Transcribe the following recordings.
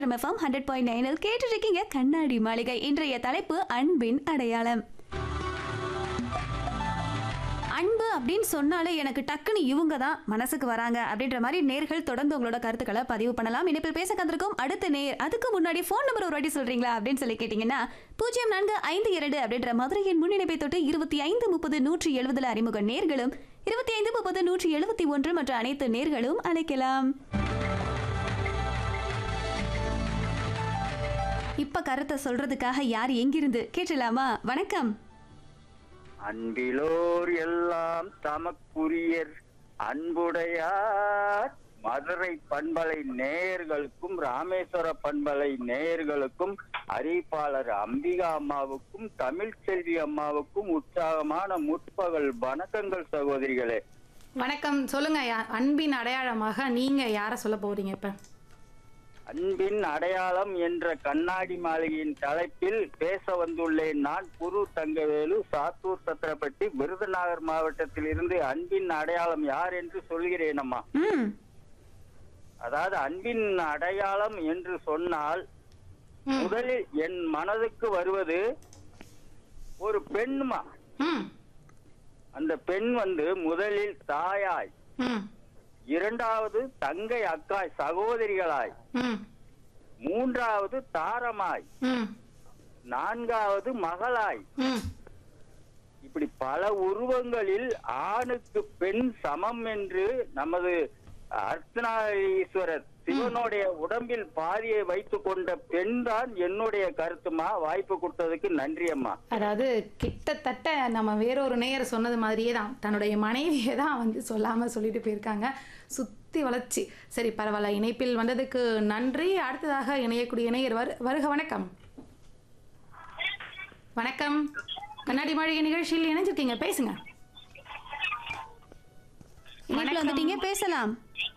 FM hundred point நைனில் கேட்டுருக்கீங்க கண்ணாடி மாளிகை இன்றைய தலைப்பு அன்பின் அடையாளம் அன்பு அப்படின்னு சொன்னாலே எனக்கு டக்குன்னு இவங்க தான் மனசுக்கு வராங்க அப்படின்ற மாதிரி நேர்கள் தொடர்ந்து உங்களோட கருத்துக்களை பதிவு பண்ணலாம் இனிப்பில் பேச கந்திருக்கும் அடுத்த நேர் அதுக்கு முன்னாடி ஃபோன் நம்பர் ஒரு வாட்டி சொல்றீங்களா அப்படின்னு சொல்லி கேட்டீங்கன்னா பூஜ்ஜியம் நான்கு ஐந்து இரண்டு அப்படின்ற மதுரையின் முன்னிணைப்பை தொட்டு இருபத்தி ஐந்து முப்பது நூற்றி எழுபதுல அறிமுக நேர்களும் இருபத்தி ஐந்து முப்பது நூற்றி எழுபத்தி ஒன்று மற்ற அனைத்து நேர்களும் அழைக்கலாம் இப்ப கருத்தை சொல்றதுக்காக யார் எங்கிருந்து கேட்டலாமா வணக்கம் அன்பிலோர் எல்லாம் தமக்குரியர் அன்புடையார் மதுரை பண்பலை நேயர்களுக்கும் ராமேஸ்வர பண்பலை நேயர்களுக்கும் அறிவிப்பாளர் அம்பிகா அம்மாவுக்கும் தமிழ்ச்செல்வி அம்மாவுக்கும் உற்சாகமான முற்பகல் வணக்கங்கள் சகோதரிகளே வணக்கம் சொல்லுங்க யா- அன்பின் அடையாளமாக நீங்க யார சொல்ல போறீங்க இப்ப அன்பின் அடையாளம் என்ற கண்ணாடி மாளிகையின் தலைப்பில் பேச வந்துள்ளேன் நான் குரு தங்கவேலு சாத்தூர் சத்திரப்பட்டி விருதுநகர் மாவட்டத்தில் இருந்து அன்பின் அடையாளம் யார் என்று சொல்கிறேன் அம்மா ம் அதாவது அன்பின் அடையாளம் என்று சொன்னால் ம். முதலில் என் மனதுக்கு வருவது ஒரு பெண்மா ம் அந்த பெண் வந்து முதலில் தாயாய் ம் இரண்டாவது தங்கை அக்காய் சகோதரிகளாய் ம் மூன்றாவது தாரமாய் ம் நான்காவது மகளாய் ம் இப்படி பல உருவங்களில் ஆணுக்கு பெண் சமம் என்று நமது அர்த்தநாரீஸ்வரர் சிவனுடைய உடம்பில் பாதியை வைத்துக் கொண்ட பெண் தான் என்னுடைய கருத்துமா வாய்ப்பு கொடுத்ததுக்கு நன்றி அம்மா அதாவது கிட்டத்தட்ட நம்ம வேறொரு நேயர் சொன்னது மாதிரியே தான் தன்னுடைய மனைவியை தான் வந்து சொல்லாம சொல்லிட்டு போயிருக்காங்க சுத்தி வளர்ச்சி சரி பரவாயில்ல இணைப்பில் வந்ததுக்கு நன்றி அடுத்ததாக இணையக்கூடிய இணையர் வரு வருக வணக்கம் வணக்கம் கண்ணாடி மாளிகை நிகழ்ச்சியில் இணைஞ்சிருக்கீங்க பேசுங்க இணைப்பில் வந்துட்டீங்க பேசலாம்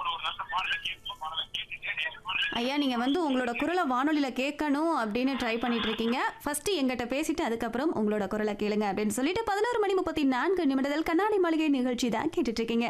ஐயா நீங்க வந்து உங்களோட குரலை வானொலியில கேட்கணும் அப்படின்னு ட்ரை பண்ணிட்டு இருக்கீங்க ஃபர்ஸ்ட் எங்கிட்ட பேசிட்டு அதுக்கப்புறம் உங்களோட குரலை கேளுங்க அப்படின்னு சொல்லிட்டு பதினோரு மணி முப்பத்தி நான்கு நிமிடத்தில் கண்ணாடி மாளிகை நிகழ்ச்சி தான் கேட்டுட்டு இருக்கீங்க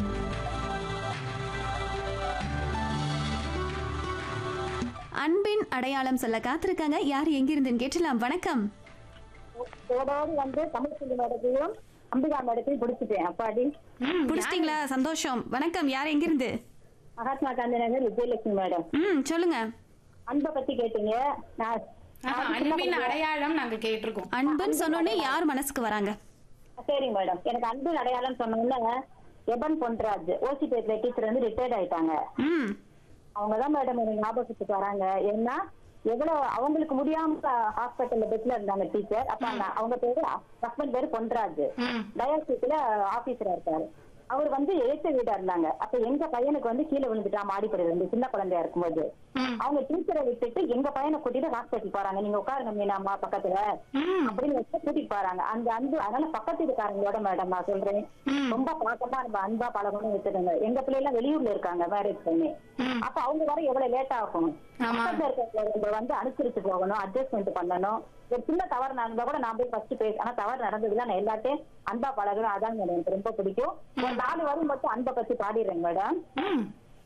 அன்பின் அடையாளம் சொல்ல காத்திருக்காங்க யார் எங்கிருந்துன்னு கேட்டலாம் வணக்கம் ஓடோடி வந்து தமிழ் செல்வி மேடத்தையும் அம்பிகா மேடத்தையும் பிடிச்சிட்டேன் அப்பாடி ம், பிடிச்சிட்டீங்களா சந்தோஷம் வணக்கம் யார் எங்கிருந்து மகாத்மா காந்தி நகர் விஜயலட்சுமி மேடம் ம் சொல்லுங்க அன்பை பத்தி கேட்டீங்க நான் ஆஹா, அன்பின் அடையாளம் நாங்க கேட்டிருக்கோம் அன்புன்னு சொன்னோடனே யார் மனசுக்கு வராங்க சரிங்க மேடம் எனக்கு அன்பு அடையாளம் சொன்னோன்னே எபன் பொன்ராஜ் ஓசி பேட்ல டீச்சர் வந்து ரிட்டையர்ட் ஆயிட்டாங்க ம் அவங்கதான் மேடம் எனக்கு ஞாபகத்துக்கு வராங்க ஏன்னா எவ்வளவு அவங்களுக்கு முடியாம ஹாஸ்பிட்டல்ல பெட்ல இருந்தாங்க டீச்சர் அப்ப அந்த- அவங்க பேரு ஹஸ்பண்ட் பேரு பொன்ராஜ் ம் டயாசிஸ்ல ஆபீசரா இருக்காரு அவர் வந்து எழுத்து வீடா இருந்தாங்க அப்ப எங்க பையனுக்கு வந்து கீழே விழுந்துட்டான் மாடிப்படி இருந்து சின்ன குழந்தையா இருக்கும்போது ம். அவங்க டீச்சரை விட்டுட்டு எங்க பையனை கூட்டிட்டு ஹாஸ்பிட்டல் போறாங்க நீங்க உட்காருங்க மீனாம்மா பக்கத்துல ம். அப்படின்னு வச்சு கூட்டிட்டு போறாங்க அந்த அன்பு அதனால பக்கத்து வீட்டுக்காரங்களோட மேடம் நான் சொல்றேன் ம். ரொம்ப பாக்கமா நம்ம அன்பா பழகணும்னு வச்சுருங்க எங்க பிள்ளை எல்லாம் வெளியூர்ல இருக்காங்க மேரேஜ் பண்ணி ம். அப்ப அவங்க வர எவ்வளவு லேட் ஆகும் ஆமா. பக்கத்துல இருக்கிறவங்க வந்து அனுசரிச்சு போகணும் அட்ஜஸ்ட்மெண்ட் பண்ணணும் ஒரு சின்ன தவறு நடந்தா கூட நான் போய் ஃபர்ஸ்ட் பேச ஆனா தவறு நடந்ததுல நான் எல்லாத்தையும் அன்பா பழகுறேன் அதான் மேடம் எனக்கு ரொம்ப பிடிக்கும் ஒரு நாலு வரும் மட்டும் அன்பை பத்தி பாடிடுறேன் மேடம் ம்